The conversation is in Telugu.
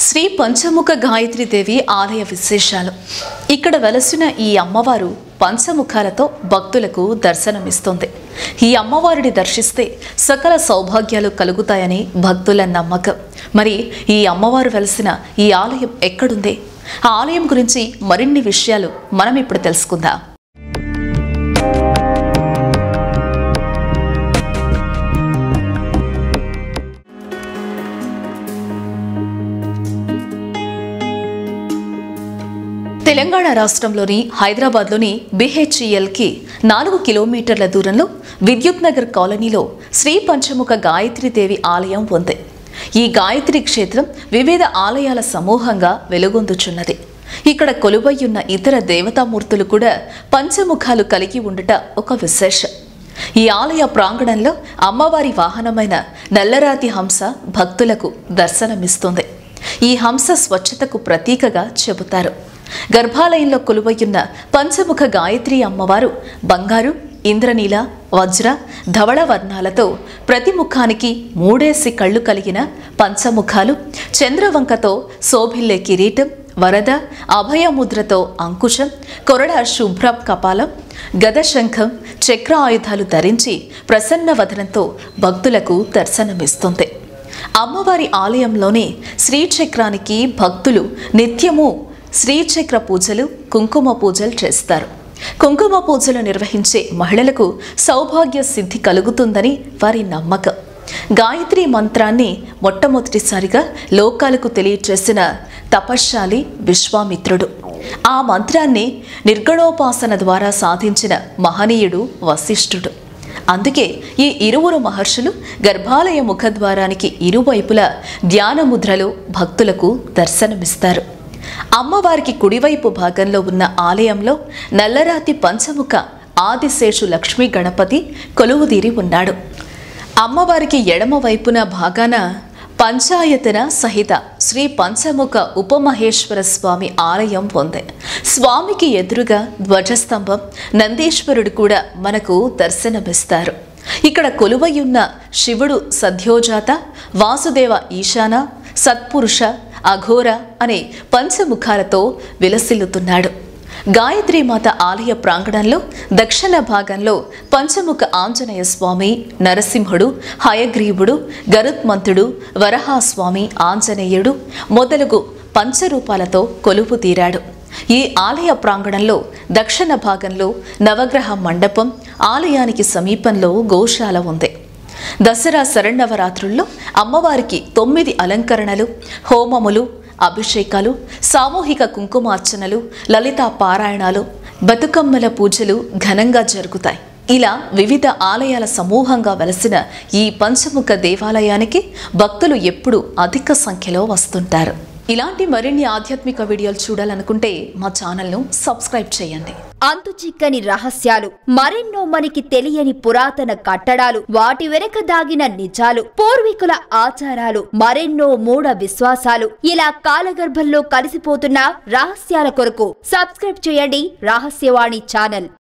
శ్రీ పంచముఖ గాయత్రి దేవి ఆలయ విశేషాలు ఇక్కడ వెలసిన ఈ అమ్మవారు పంచముఖాలతో భక్తులకు దర్శనమిస్తుంది ఈ అమ్మవారిని దర్శిస్తే సకల సౌభాగ్యాలు కలుగుతాయని భక్తుల నమ్మకం మరి ఈ అమ్మవారు వెలసిన ఈ ఆలయం ఎక్కడుంది ఆ ఆలయం గురించి మరిన్ని విషయాలు మనం ఇప్పుడు తెలుసుకుందాం తెలంగాణ రాష్ట్రంలోని హైదరాబాద్లోని బిహెచ్ఈఎల్కి నాలుగు కిలోమీటర్ల దూరంలో విద్యుత్ నగర్ కాలనీలో శ్రీ పంచముఖ గాయత్రీదేవి ఆలయం ఉంది ఈ గాయత్రి క్షేత్రం వివిధ ఆలయాల సమూహంగా వెలుగొందుచున్నది ఇక్కడ కొలువయ్యున్న ఇతర దేవతామూర్తులు కూడా పంచముఖాలు కలిగి ఉండుట ఒక విశేషం ఈ ఆలయ ప్రాంగణంలో అమ్మవారి వాహనమైన నల్లరాతి హంస భక్తులకు దర్శనమిస్తుంది ఈ హంస స్వచ్ఛతకు ప్రతీకగా చెబుతారు గర్భాలయంలో కొలువయ్యున్న పంచముఖ గాయత్రి అమ్మవారు బంగారు ఇంద్రనీల వజ్ర ధవళ వర్ణాలతో ప్రతి ముఖానికి మూడేసి కళ్ళు కలిగిన పంచముఖాలు చంద్రవంకతో శోభిల్లే కిరీటం వరద అభయముద్రతో అంకుశం కొరడ శుభ్ర కపాలం గదశంఖం చక్ర ఆయుధాలు ధరించి ప్రసన్న వదనంతో భక్తులకు దర్శనమిస్తుంది అమ్మవారి ఆలయంలోనే శ్రీచక్రానికి భక్తులు నిత్యము శ్రీచక్ర పూజలు కుంకుమ పూజలు చేస్తారు కుంకుమ పూజలు నిర్వహించే మహిళలకు సౌభాగ్య సిద్ధి కలుగుతుందని వారి నమ్మకం గాయత్రి మంత్రాన్ని మొట్టమొదటిసారిగా లోకాలకు తెలియచేసిన తపశ్శాలి విశ్వామిత్రుడు ఆ మంత్రాన్ని నిర్గణోపాసన ద్వారా సాధించిన మహనీయుడు వశిష్ఠుడు అందుకే ఈ ఇరువురు మహర్షులు గర్భాలయ ముఖద్వారానికి ఇరువైపులా ధ్యానముద్రలో భక్తులకు దర్శనమిస్తారు అమ్మవారికి కుడివైపు భాగంలో ఉన్న ఆలయంలో నల్లరాతి పంచముఖ ఆదిశేషు లక్ష్మీ గణపతి కొలువుదీరి ఉన్నాడు అమ్మవారికి ఎడమ వైపున భాగాన పంచాయతన సహిత శ్రీ పంచముఖ ఉపమహేశ్వర స్వామి ఆలయం ఉంది స్వామికి ఎదురుగా ధ్వజస్తంభం నందీశ్వరుడు కూడా మనకు దర్శనమిస్తారు ఇక్కడ కొలువయున్న శివుడు సద్యోజాత వాసుదేవ ఈశాన సత్పురుష అఘోర అనే పంచముఖాలతో విలసిల్లుతున్నాడు గాయత్రి మాత ఆలయ ప్రాంగణంలో దక్షిణ భాగంలో పంచముఖ ఆంజనేయ స్వామి నరసింహుడు హయగ్రీవుడు గరుత్మంతుడు వరహాస్వామి ఆంజనేయుడు మొదలగు పంచరూపాలతో కొలువు తీరాడు ఈ ఆలయ ప్రాంగణంలో దక్షిణ భాగంలో నవగ్రహ మండపం ఆలయానికి సమీపంలో గోశాల ఉంది దసరా శరణవరాత్రుల్లో అమ్మవారికి తొమ్మిది అలంకరణలు హోమములు అభిషేకాలు సామూహిక కుంకుమార్చనలు లలితా పారాయణాలు బతుకమ్మల పూజలు ఘనంగా జరుగుతాయి ఇలా వివిధ ఆలయాల సమూహంగా వెలసిన ఈ పంచముఖ దేవాలయానికి భక్తులు ఎప్పుడూ అధిక సంఖ్యలో వస్తుంటారు ఇలాంటి మరిన్ని ఆధ్యాత్మిక వీడియోలు చూడాలనుకుంటే మా ఛానల్ను సబ్స్క్రైబ్ చేయండి అంతు చిక్కని రహస్యాలు మరెన్నో మనకి తెలియని పురాతన కట్టడాలు వాటి వెనక దాగిన నిజాలు పూర్వీకుల ఆచారాలు మరెన్నో మూఢ విశ్వాసాలు ఇలా కాలగర్భంలో కలిసిపోతున్న రహస్యాల కొరకు సబ్స్క్రైబ్ చేయండి రహస్యవాణి ఛానల్